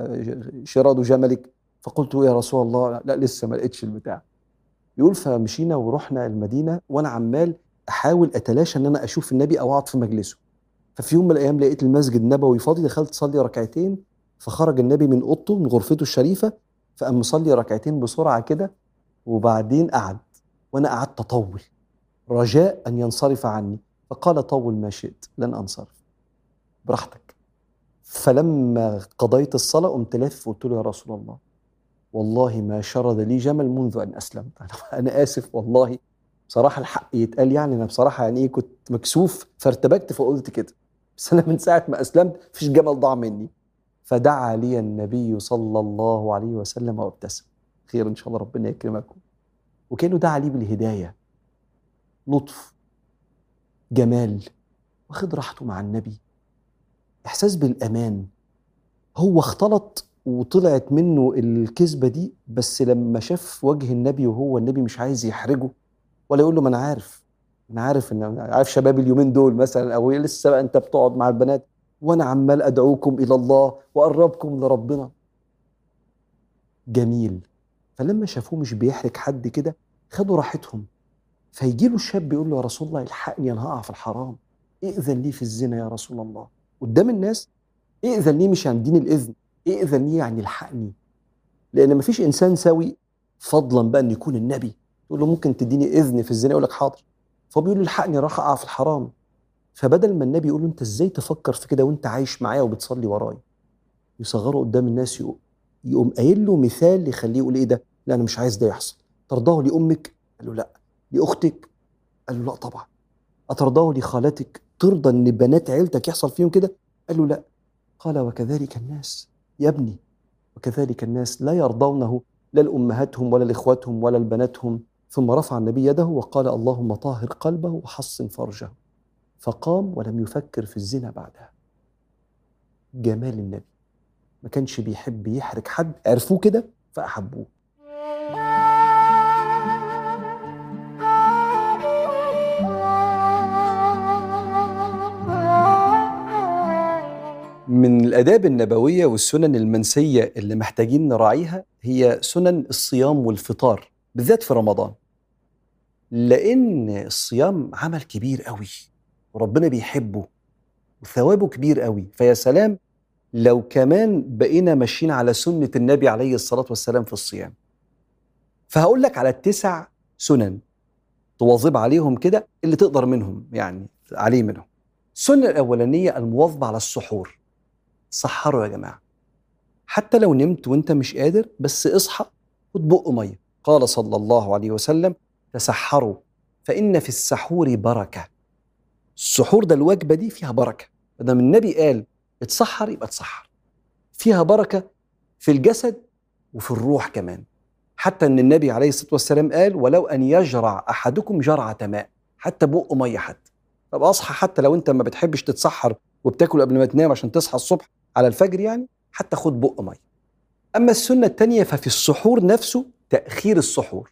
شراد جملك فقلت يا رسول الله لا لسه ما لقيتش البتاع يقول فمشينا ورحنا المدينه وانا عمال احاول اتلاشى ان انا اشوف النبي او اقعد في مجلسه ففي يوم من الايام لقيت المسجد النبوي فاضي دخلت اصلي ركعتين فخرج النبي من اوضته من غرفته الشريفه فقام مصلي ركعتين بسرعه كده وبعدين قعد وانا قعدت اطول رجاء ان ينصرف عني فقال طول ما شئت لن انصرف براحتك فلما قضيت الصلاه قمت لافف وقلت له يا رسول الله والله ما شرد لي جمل منذ ان اسلمت انا اسف والله بصراحه الحق يتقال يعني انا بصراحه يعني ايه كنت مكسوف فارتبكت فقلت كده بس انا من ساعه ما اسلمت مفيش جمل ضاع مني فدعا لي النبي صلى الله عليه وسلم وابتسم خير ان شاء الله ربنا يكرمكم وكانه دعا لي بالهدايه لطف جمال واخد راحته مع النبي احساس بالامان هو اختلط وطلعت منه الكذبه دي بس لما شاف وجه النبي وهو النبي مش عايز يحرجه ولا يقول له ما انا عارف انا عارف ان عارف شباب اليومين دول مثلا او لسه بقى انت بتقعد مع البنات وانا عمال ادعوكم الى الله واقربكم لربنا جميل فلما شافوه مش بيحرج حد كده خدوا راحتهم فيجي له الشاب يقول له يا رسول الله الحقني انا هقع في الحرام ائذن لي في الزنا يا رسول الله قدام الناس ائذن لي مش عن دين الاذن ائذن لي يعني الحقني لان مفيش انسان سوي فضلا بقى ان يكون النبي تقول له ممكن تديني اذن في الزنا يقول لك حاضر فبيقول له الحقني راح اقع في الحرام فبدل ما النبي يقول له انت ازاي تفكر في كده وانت عايش معايا وبتصلي ورايا يصغره قدام الناس يقوم يقوم قايل له مثال يخليه يقول ايه ده لا انا مش عايز ده يحصل ترضاه لامك قال له لا لاختك قال له لا طبعا اترضاه لخالتك ترضى ان بنات عيلتك يحصل فيهم كده قال له لا قال وكذلك الناس يا ابني وكذلك الناس لا يرضونه لا لأمهاتهم ولا لإخواتهم ولا لبناتهم ثم رفع النبي يده وقال اللهم طهر قلبه وحصن فرجه فقام ولم يفكر في الزنا بعدها جمال النبي ما كانش بيحب يحرج حد عرفوه كده فأحبوه من الآداب النبوية والسنن المنسية اللي محتاجين نراعيها هي سنن الصيام والفطار بالذات في رمضان لأن الصيام عمل كبير قوي وربنا بيحبه وثوابه كبير قوي فيا سلام لو كمان بقينا ماشيين على سنة النبي عليه الصلاة والسلام في الصيام فهقول لك على التسع سنن تواظب عليهم كده اللي تقدر منهم يعني عليه منهم السنة الأولانية المواظبة على السحور سحروا يا جماعة حتى لو نمت وانت مش قادر بس اصحى خد بق مية قال صلى الله عليه وسلم تسحروا فإن في السحور بركة السحور ده الوجبة دي فيها بركة دام النبي قال اتسحر يبقى اتسحر فيها بركة في الجسد وفي الروح كمان حتى ان النبي عليه الصلاة والسلام قال ولو أن يجرع أحدكم جرعة ماء حتى بق مية حتى طب اصحى حتى لو انت ما بتحبش تتسحر وبتاكل قبل ما تنام عشان تصحى الصبح على الفجر يعني حتى خد بق ميه اما السنه الثانيه ففي السحور نفسه تاخير السحور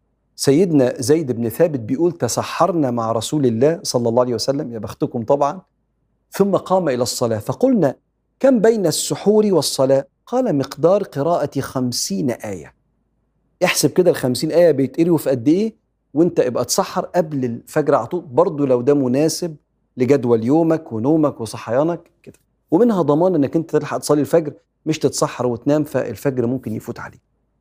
سيدنا زيد بن ثابت بيقول تسحرنا مع رسول الله صلى الله عليه وسلم يا بختكم طبعا ثم قام الى الصلاه فقلنا كم بين السحور والصلاه قال مقدار قراءه خمسين ايه احسب كده الخمسين ايه بيتقروا في قد ايه وانت ابقى تسحر قبل الفجر على طول برضه لو ده مناسب لجدول يومك ونومك وصحيانك كده ومنها ضمان انك انت تلحق تصلي الفجر مش تتسحر وتنام فالفجر ممكن يفوت عليك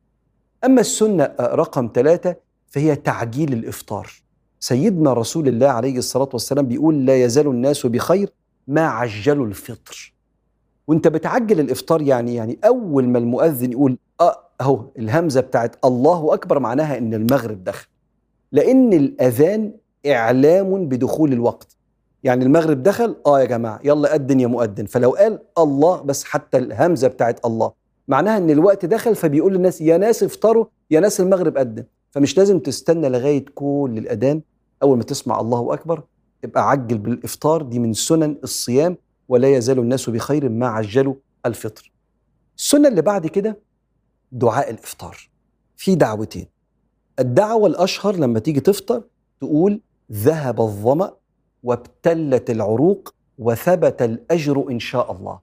اما السنه رقم ثلاثة فهي تعجيل الافطار سيدنا رسول الله عليه الصلاه والسلام بيقول لا يزال الناس بخير ما عجلوا الفطر وانت بتعجل الافطار يعني يعني اول ما المؤذن يقول اه اهو الهمزه بتاعت الله اكبر معناها ان المغرب دخل لان الاذان اعلام بدخول الوقت يعني المغرب دخل اه يا جماعه يلا اذن يا مؤذن فلو قال الله بس حتى الهمزه بتاعت الله معناها ان الوقت دخل فبيقول للناس يا ناس افطروا يا ناس المغرب اذن فمش لازم تستنى لغايه كل الاذان اول ما تسمع الله اكبر ابقى عجل بالافطار دي من سنن الصيام ولا يزال الناس بخير ما عجلوا الفطر السنه اللي بعد كده دعاء الافطار في دعوتين الدعوه الاشهر لما تيجي تفطر تقول ذهب الظمأ وابتلت العروق وثبت الاجر ان شاء الله.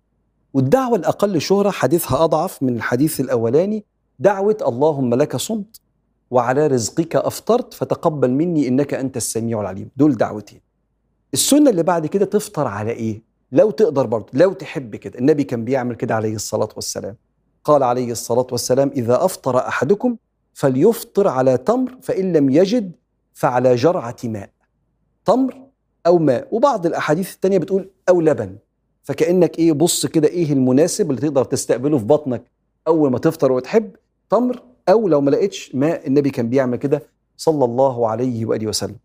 والدعوه الاقل شهره حديثها اضعف من الحديث الاولاني دعوه اللهم لك صمت وعلى رزقك افطرت فتقبل مني انك انت السميع العليم، دول دعوتين. السنه اللي بعد كده تفطر على ايه؟ لو تقدر برضه لو تحب كده، النبي كان بيعمل كده عليه الصلاه والسلام. قال عليه الصلاه والسلام اذا افطر احدكم فليفطر على تمر فان لم يجد فعلى جرعه ماء. تمر او ماء وبعض الاحاديث التانية بتقول او لبن فكانك ايه بص كده ايه المناسب اللي تقدر تستقبله في بطنك اول ما تفطر وتحب تمر او لو ما لقيتش ماء النبي كان بيعمل كده صلى الله عليه واله وسلم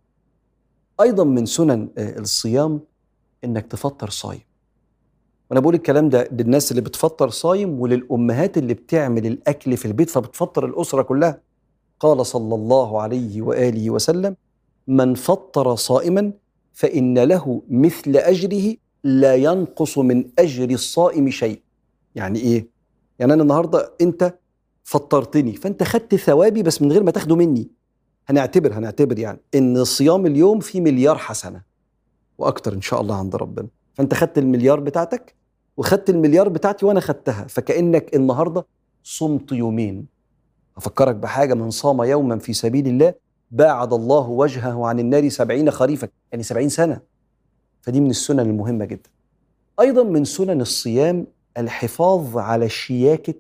ايضا من سنن الصيام انك تفطر صايم وانا بقول الكلام ده للناس اللي بتفطر صايم وللامهات اللي بتعمل الاكل في البيت فبتفطر الاسره كلها قال صلى الله عليه واله وسلم من فطر صائما فإن له مثل أجره لا ينقص من أجر الصائم شيء يعني إيه؟ يعني أنا النهاردة أنت فطرتني فأنت خدت ثوابي بس من غير ما تاخده مني هنعتبر هنعتبر يعني إن صيام اليوم فيه مليار حسنة وأكتر إن شاء الله عند ربنا فأنت خدت المليار بتاعتك وخدت المليار بتاعتي وأنا خدتها فكأنك النهاردة صمت يومين أفكرك بحاجة من صام يوما في سبيل الله باعد الله وجهه عن النار سبعين خريفا يعني سبعين سنة فدي من السنن المهمة جدا أيضا من سنن الصيام الحفاظ على شياكة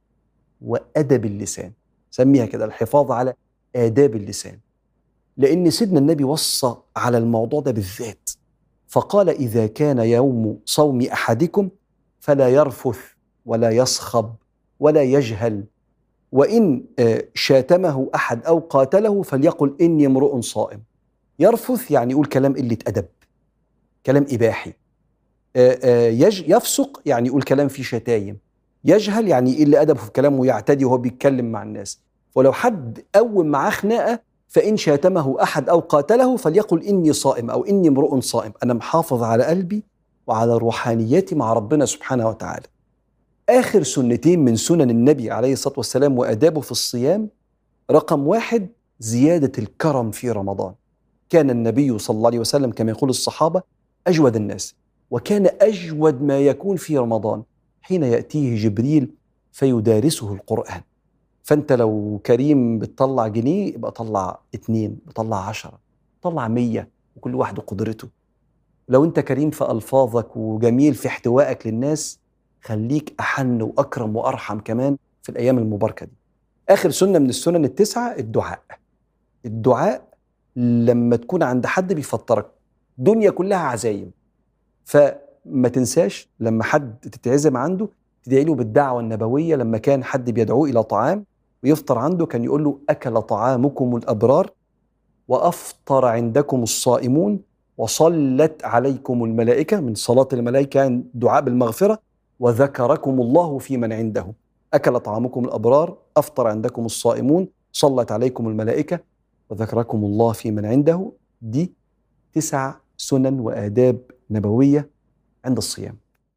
وأدب اللسان سميها كده الحفاظ على آداب اللسان لأن سيدنا النبي وصى على الموضوع ده بالذات فقال إذا كان يوم صوم أحدكم فلا يرفث ولا يصخب ولا يجهل وإن شاتمه أحد أو قاتله فليقل إني امرؤ صائم يرفث يعني يقول كلام قلة أدب كلام إباحي يفسق يعني يقول كلام فيه شتايم يجهل يعني يقل ادبه في كلامه ويعتدي وهو بيتكلم مع الناس ولو حد قوم معاه خناقه فان شاتمه احد او قاتله فليقل اني صائم او اني امرؤ صائم انا محافظ على قلبي وعلى روحانيتي مع ربنا سبحانه وتعالى اخر سنتين من سنن النبي عليه الصلاه والسلام وادابه في الصيام رقم واحد زياده الكرم في رمضان كان النبي صلى الله عليه وسلم كما يقول الصحابه اجود الناس وكان اجود ما يكون في رمضان حين ياتيه جبريل فيدارسه القران فانت لو كريم بتطلع جنيه يبقى طلع اتنين بطلع عشرة طلع مية وكل واحد قدرته لو انت كريم في الفاظك وجميل في احتوائك للناس خليك احن واكرم وارحم كمان في الايام المباركه دي اخر سنه من السنن التسعه الدعاء الدعاء لما تكون عند حد بيفطرك دنيا كلها عزايم فما تنساش لما حد تتعزم عنده تدعي له بالدعوه النبويه لما كان حد بيدعوه الى طعام ويفطر عنده كان يقول له اكل طعامكم الابرار وافطر عندكم الصائمون وصلت عليكم الملائكه من صلاه الملائكه يعني دعاء بالمغفره وذكركم الله في من عنده اكل طعامكم الابرار افطر عندكم الصائمون صلت عليكم الملائكه وذكركم الله في من عنده دي تسع سنن واداب نبويه عند الصيام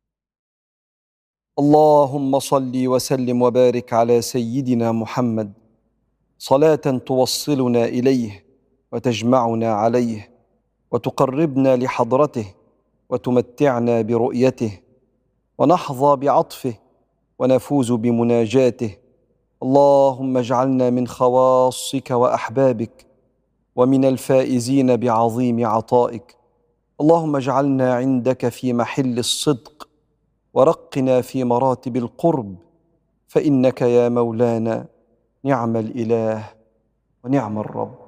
اللهم صل وسلم وبارك على سيدنا محمد صلاه توصلنا اليه وتجمعنا عليه وتقربنا لحضرته وتمتعنا برؤيته ونحظى بعطفه ونفوز بمناجاته اللهم اجعلنا من خواصك واحبابك ومن الفائزين بعظيم عطائك اللهم اجعلنا عندك في محل الصدق ورقنا في مراتب القرب فانك يا مولانا نعم الاله ونعم الرب